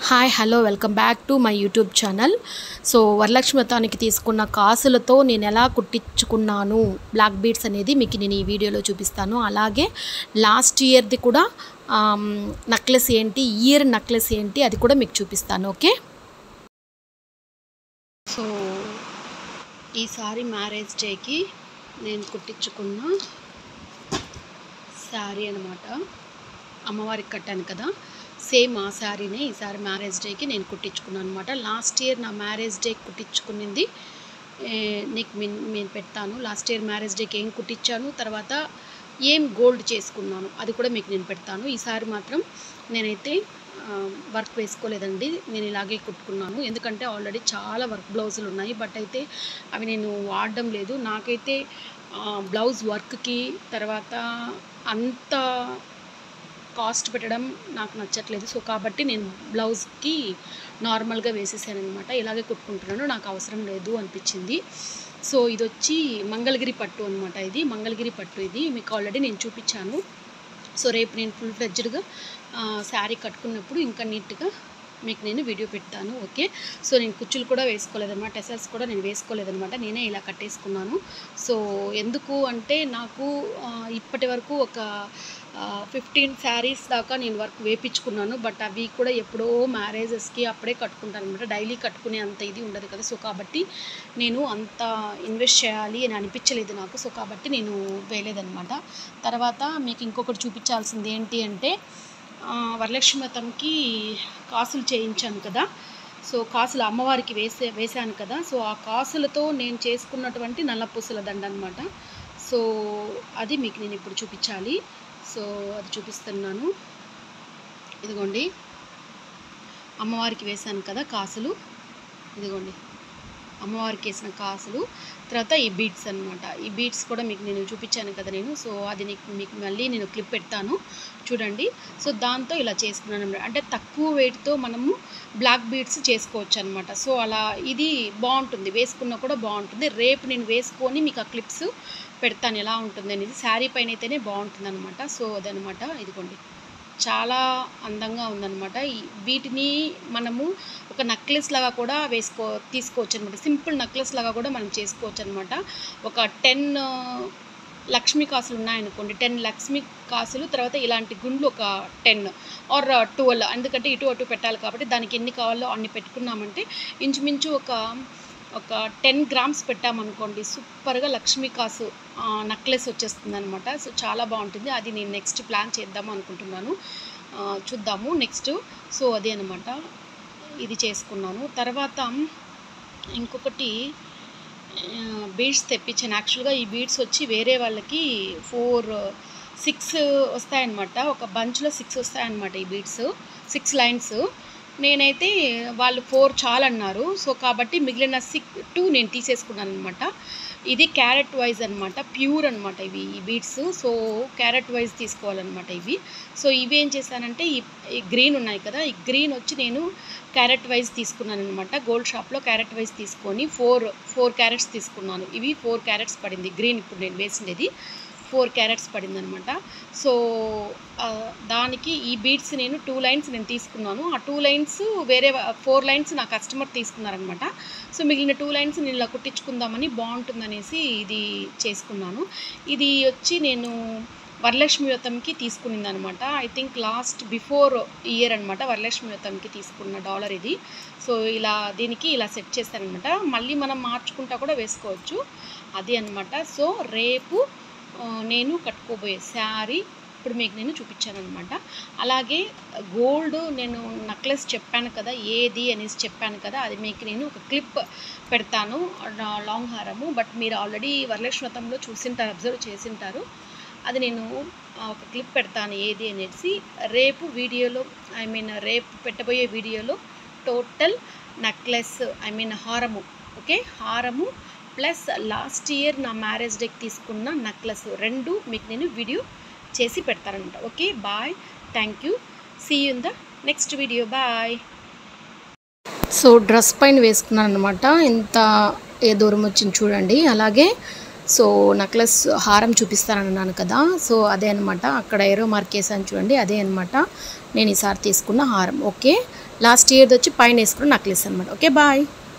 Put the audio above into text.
hi hello welcome back to my YouTube channel so Varalakshmi వ్రతానికి తీసుకున్న కాసులతో నేను ఎలా కుట్టించుకున్నాను బ్లాక్ బీడ్స్ అనేది మీకు నేను ఈ వీడియోలో చూపిస్తాను అలాగే లాస్ట్ ఇయర్ది కూడా నక్లెస్ ఏంటి ఇయర్ నక్లెస్ ఏంటి అది కూడా మీకు చూపిస్తాను ఓకే సో ఈసారి మ్యారేజ్ డేకి నేను కుట్టించుకున్న శారీ అనమాట అమ్మవారికి కట్టాను కదా సేమ్ ఆ శారీనే ఈసారి మ్యారేజ్ డేకి నేను కుట్టించుకున్నాను అనమాట లాస్ట్ ఇయర్ నా మ్యారేజ్ డేకి కుట్టించుకునింది ఏ, నీకు నేను నేను పెడతాను లాస్ట్ ఇయర్ మ్యారేజ్ డేకి ఏం కుట్టించాను తర్వాత ఏం గోల్డ్ చేసుకున్నాను అది కూడా మీకు నేను పెడతాను ఈసారి మాత్రం నేనైతే వర్క్ వేసుకోలేదండి నేను ఇలాగే కుట్టుకున్నాను ఎందుకంటే ఆల్రెడీ చాలా వర్క్ బ్లౌజులు ఉన్నాయి బట్ అయితే అవి నేను వాడడం లేదు నాకైతే బ్లౌజ్ వర్క్కి తర్వాత అంత కాస్ట్ పెట్టడం నాకు నచ్చట్లేదు సో కాబట్టి నేను బ్లౌజ్కి నార్మల్గా వేసేసాను అనమాట ఇలాగే కుట్టుకుంటున్నాను నాకు అవసరం లేదు అనిపించింది సో ఇది వచ్చి మంగళగిరి పట్టు అనమాట ఇది మంగళగిరి పట్టు ఇది మీకు ఆల్రెడీ నేను చూపించాను సో రేపు నేను ఫుల్ ఫ్లెడ్జ్డ్గా శారీ కట్టుకున్నప్పుడు ఇంకా నీట్గా మీకు నేను వీడియో పెడతాను ఓకే సో నేను కుచ్చులు కూడా వేసుకోలేదన్నమాట టెసల్స్ కూడా నేను వేసుకోలేదన్నమాట నేనే ఇలా కట్టేసుకున్నాను సో ఎందుకు అంటే నాకు ఆ, ఇప్పటి వరకు ఒక ఫిఫ్టీన్ శారీస్ దాకా నేను వర్క్ వేపించుకున్నాను బట్ అవి కూడా ఎప్పుడో మ్యారేజెస్కి అప్పుడే కట్టుకుంటాను అనమాట డైలీ కట్టుకునే అంత ఇది ఉండదు కదా సో కాబట్టి నేను అంత ఇన్వెస్ట్ చేయాలి అని అనిపించలేదు నాకు సో కాబట్టి నేను వేయలేదన్నమాట తర్వాత మీకు ఇంకొకటి చూపించాల్సింది ఏంటి అంటే ఆ, వరలక్ష్మి వ్రతంకి కాసులు చేయించాను కదా సో కాసులు అమ్మవారికి వేసే వేశాను కదా సో ఆ కాసులతో నేను చేసుకున్నటువంటి నల్లపూసల దండ అనమాట సో అది మీకు నేను ఇప్పుడు చూపించాలి సో అది చూపిస్తున్నాను ఇదిగోండి అమ్మవారికి వేశాను కదా కాసులు ఇదిగోండి అమ్మవారికి వేసిన కాసులు తర్వాత ఈ బీడ్స్ అన్నమాట ఈ బీడ్స్ కూడా మీకు నేను చూపించాను కదా నేను సో అది నీకు మీకు మళ్ళీ నేను క్లిప్ పెడతాను చూడండి సో దాంతో ఇలా చేసుకున్నాను అన్నమాట అంటే తక్కువ వెయిట్తో మనము బ్లాక్ బీడ్స్ చేసుకోవచ్చు అనమాట సో అలా ఇది బాగుంటుంది వేసుకున్నా కూడా బాగుంటుంది రేపు నేను వేసుకొని మీకు ఆ క్లిప్స్ పెడతాను ఎలా ఉంటుంది అనేది శారీ పైన అయితేనే బాగుంటుంది అనమాట సో అదనమాట ఇదిగోండి చాలా అందంగా ఉందన్నమాట ఈ- వీటిని మనము ఒక నెక్లెస్ లాగా కూడా వేసుకో తీసుకోవచ్చు అనమాట సింపుల్ నెక్లెస్ లాగా కూడా మనం చేసుకోవచ్చు అనమాట ఒక టెన్ లక్ష్మీ కాసులు ఉన్నాయనుకోండి టెన్ లక్ష్మీ కాసులు తర్వాత ఇలాంటి గుండ్లు ఒక టెన్ ఆర్ ట్వెల్వ్ ఎందుకంటే ఇటు అటు పెట్టాలి కాబట్టి దానికి ఎన్ని కావాలో అన్ని పెట్టుకున్నామంటే ఇంచుమించు ఒక ఒక టెన్ గ్రామ్స్ పెట్టామనుకోండి సూపర్గా లక్ష్మీ కాసు నెక్లెస్ వచ్చేస్తుంది అనమాట సో చాలా బాగుంటుంది అది నేను నెక్స్ట్ ప్లాన్ చేద్దాం అనుకుంటున్నాను ఆ, చూద్దాము నెక్స్ట్ సో అదే అనమాట ఇది చేసుకున్నాను తర్వాత ఇంకొకటి బీడ్స్ తెప్పించాను యాక్చువల్గా ఈ బీడ్స్ వచ్చి వేరే వాళ్ళకి ఫోర్ సిక్స్ వస్తాయన్నమాట ఒక బంచ్లో సిక్స్ వస్తాయన్నమాట ఈ బీడ్స్ సిక్స్ లైన్స్ నేనైతే వాళ్ళు ఫోర్ చాలన్నారు సో కాబట్టి మిగిలిన సిక్ టూ నేను తీసేసుకున్నాను అనమాట ఇది క్యారెట్ వైజ్ అనమాట ప్యూర్ అనమాట ఇవి ఈ బీడ్స్ సో క్యారెట్ వైజ్ తీసుకోవాలన్నమాట ఇవి సో ఇవి ఏం చేశానంటే ఈ ఈ గ్రీన్ ఉన్నాయి కదా ఈ గ్రీన్ వచ్చి నేను క్యారెట్ వైజ్ తీసుకున్నాను అనమాట గోల్డ్ షాప్లో క్యారెట్ వైజ్ తీసుకొని ఫోర్ ఫోర్ క్యారెట్స్ తీసుకున్నాను ఇవి ఫోర్ క్యారెట్స్ పడింది గ్రీన్ ఇప్పుడు నేను వేసినది ఫోర్ క్యారెట్స్ పడింది అనమాట సో ఆ, దానికి ఈ బీడ్స్ నేను టూ లైన్స్ నేను తీసుకున్నాను ఆ టూ లైన్స్ వేరే ఫోర్ లైన్స్ నా కస్టమర్ తీసుకున్నారనమాట సో మిగిలిన టూ లైన్స్ నేను ఇలా కుట్టించుకుందామని బాగుంటుందనేసి ఇది చేసుకున్నాను ఇది వచ్చి నేను వరలక్ష్మి వ్రతంకి తీసుకునింది అనమాట I think last before year అనమాట వరలక్ష్మి వ్రతంకి తీసుకున్న డాలర్ ఇది సో ఇలా దీనికి ఇలా సెట్ చేశానమాట మళ్ళీ మనం మార్చుకుంటా కూడా వేసుకోవచ్చు అది అనమాట సో రేపు ఆ, నేను కట్టుకోబోయే శారీ ఇప్పుడు మీకు నేను చూపించాను అనమాట అలాగే గోల్డ్ నేను నెక్లెస్ చెప్పాను కదా ఏది అనేసి చెప్పాను కదా అది మీకు నేను ఒక క్లిప్ పెడతాను నా- లాంగ్ హారము బట్ మీరు ఆల్రెడీ వరలక్ష్మి వ్రతంలో చూసింటారు అబ్జర్వ్ చేసింటారు అది నేను ఆ, ఒక క్లిప్ పెడతాను ఏది అనేసి రేపు వీడియోలో ఐ మీన్ రేపు పెట్టబోయే వీడియోలో టోటల్ నెక్లెస్ ఐ మీన్ హారము ఓకే హారము ప్లస్ లాస్ట్ ఇయర్ నా మ్యారేజ్ డేకి తీసుకున్న నెక్లెస్ రెండు మీకు నేను వీడియో చేసి పెడతానమాట okay bye thank you see you in the next video bye so dress పైన వేసుకున్నాను అనమాట ఇంత ఏ దూరం వచ్చింది చూడండి అలాగే సో నెక్లెస్ హారం చూపిస్తానన్నాను కదా సో అదే అనమాట అక్కడ ఏరో మార్క్ వేసాను చూడండి అదే అనమాట నేను ఈసారి తీసుకున్న హారం ఓకే లాస్ట్ ఇయర్ది వచ్చి పైన వేసుకున్న నక్లెస్ అనమాట ఓకే బాయ్